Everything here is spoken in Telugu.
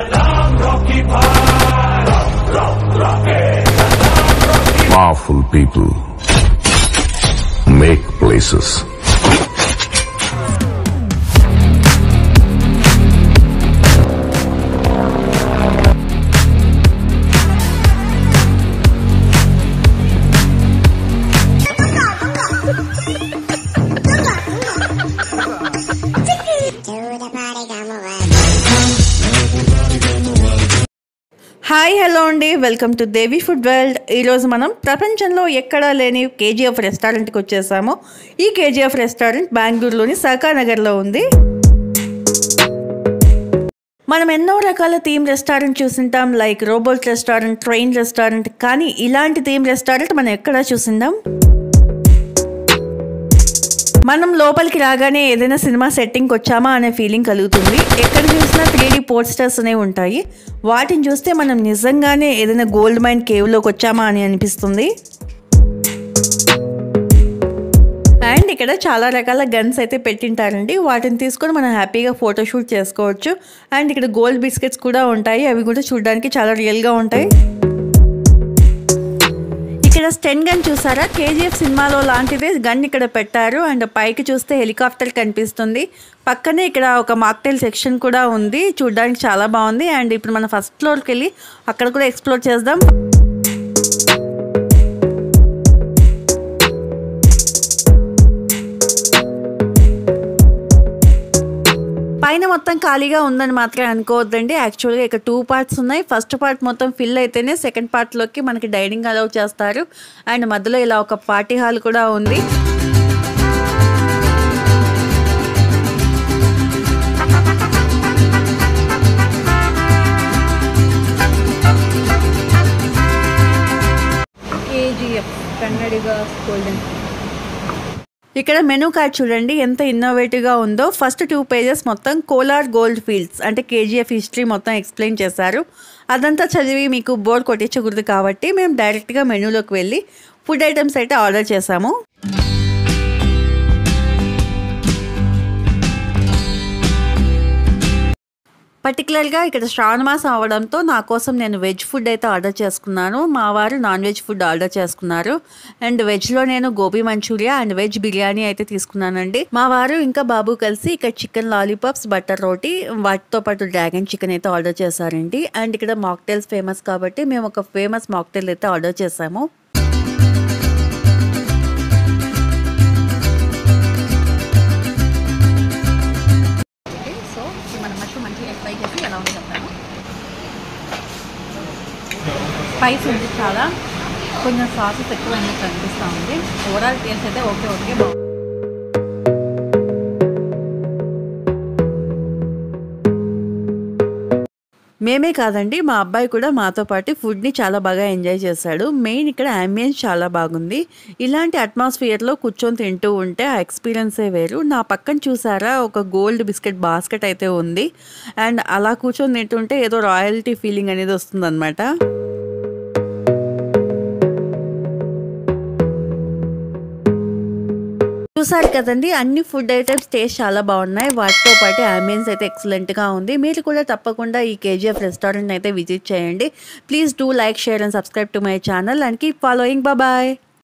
Powerful people make places. Hi hello అండి welcome to Devi food world ఈరోజు మనం ప్రపంచంలో ఎక్కడా లేని కేజీఎఫ్ రెస్టారెంట్కి వచ్చేసాము ఈ కేజీఎఫ్ రెస్టారెంట్ బెంగళూరులోని సహకా నగర్లో ఉంది మనం ఎన్నో రకాల థీమ్ రెస్టారెంట్ చూసింటాం like robot restaurant train restaurant కానీ ఇలాంటి థీమ్ రెస్టారెంట్ మనం ఎక్కడా చూసిందాం మనం లోపలికి రాగానే ఏదైనా సినిమా సెట్టింగ్కి వచ్చామా అనే ఫీలింగ్ కలుగుతుంది ఎక్కడ చూసినా త్రీ డీ పోస్టర్స్ అనేవి ఉంటాయి వాటిని చూస్తే మనం నిజంగానే ఏదైనా గోల్డ్ మైన్ కేవ్లోకి వచ్చామా అని అనిపిస్తుంది అండ్ ఇక్కడ చాలా రకాల గన్స్ అయితే పెట్టింటారండి వాటిని తీసుకొని మనం హ్యాపీగా ఫోటోషూట్ చేసుకోవచ్చు అండ్ ఇక్కడ గోల్డ్ బిస్కెట్స్ కూడా ఉంటాయి అవి కూడా చూడడానికి చాలా రియల్గా ఉంటాయి ఇక్కడ స్టెన్ గన్ చూసారా కేజీఎఫ్ సినిమాలో లాంటిదే గన్ ఇక్కడ పెట్టారు అండ్ పైకి చూస్తే హెలికాప్టర్ కనిపిస్తుంది పక్కనే ఇక్కడ ఒక మాక్టైల్ సెక్షన్ కూడా ఉంది చూడడానికి చాలా బాగుంది అండ్ ఇప్పుడు మనం ఫస్ట్ ఫ్లోర్కి వెళ్ళి అక్కడ కూడా ఎక్స్ప్లోర్ చేద్దాం పైన మొత్తం ఖాళీగా ఉందని మాత్రమే అనుకోవద్దండి యాక్చువల్గా ఇక్కడ టూ పార్ట్స్ ఉన్నాయి ఫస్ట్ పార్ట్ మొత్తం ఫిల్ అయితేనే సెకండ్ పార్ట్లోకి మనకి డైనింగ్ అలౌ చేస్తారు అండ్ మధ్యలో ఇలా ఒక పార్టీ హాల్ కూడా ఉంది కేజీఎఫ్ కన్నడిగా గోల్డెన్ ఇక్కడ మెనూ కార్డ్ చూడండి ఎంత ఇన్నోవేటివ్గా ఉందో ఫస్ట్ టూ పేజెస్ మొత్తం కోలార్ గోల్డ్ ఫీల్డ్స్ అంటే కేజీఎఫ్ హిస్టరీ మొత్తం ఎక్స్ప్లెయిన్ చేశారు అదంతా చదివి మీకు బోర్డ్ కొట్టించకూడదు కాబట్టి మేము డైరెక్ట్గా మెనూలోకి వెళ్ళి ఫుడ్ ఐటమ్స్ అయితే ఆర్డర్ చేసాము పర్టికులర్గా ఇక్కడ శ్రావణ మాసం అవడంతో నా కోసం నేను వెజ్ ఫుడ్ అయితే ఆర్డర్ చేసుకున్నాను మా వారు నాన్ వెజ్ ఫుడ్ ఆర్డర్ చేసుకున్నారు అండ్ వెజ్లో నేను గోబీ మంచూరియా అండ్ వెజ్ బిర్యానీ అయితే తీసుకున్నానండి మా వారు ఇంకా బాబు కలిసి ఇక్కడ చికెన్ లాలీపాప్స్ బటర్ రోటీ వాటితో పాటు డ్రాగన్ చికెన్ అయితే ఆర్డర్ చేశారండి అండ్ ఇక్కడ మాక్టైల్స్ ఫేమస్ కాబట్టి మేము ఒక ఫేమస్ మాక్టైల్ అయితే ఆర్డర్ చేసాము ఓకే సో ఇప్పుడు మన మష్రూమ్ మంచిగా ఫ్రై చేసి ఎలా ఉందో చెప్తాను స్పైస్ ఉంది చాలా కొంచెం సాసెస్ ఎక్కువ అయినట్టు అనిపిస్తూ ఉంది ఓవరాల్ టేస్ట్ అయితే ఓకే ఓకే బాగుంది మేమే కాదండి మా అబ్బాయి కూడా మాతో పాటు ఫుడ్ని చాలా బాగా ఎంజాయ్ చేశాడు మెయిన్ ఇక్కడ అంబియన్స్ చాలా బాగుంది ఇలాంటి అట్మాస్ఫియర్లో కూర్చొని తింటూ ఉంటే ఆ ఎక్స్పీరియన్సే వేరు నా పక్కన చూసారా ఒక గోల్డ్ బిస్కెట్ బాస్కెట్ అయితే ఉంది అండ్ అలా కూర్చొని తింటుంటే ఏదో రాయల్టీ ఫీలింగ్ అనేది వస్తుందన్నమాట చూసారు కదండి అన్ని ఫుడ్ ఐటమ్స్ టేస్ట్ చాలా బాగున్నాయి వాటితో పాటు అంబియన్స్ అయితే ఎక్సలెంట్గా ఉంది మీరు కూడా తప్పకుండా ఈ కేజీఎఫ్ రెస్టారెంట్ అయితే విజిట్ చేయండి please do like share and subscribe to my channel and keep following bye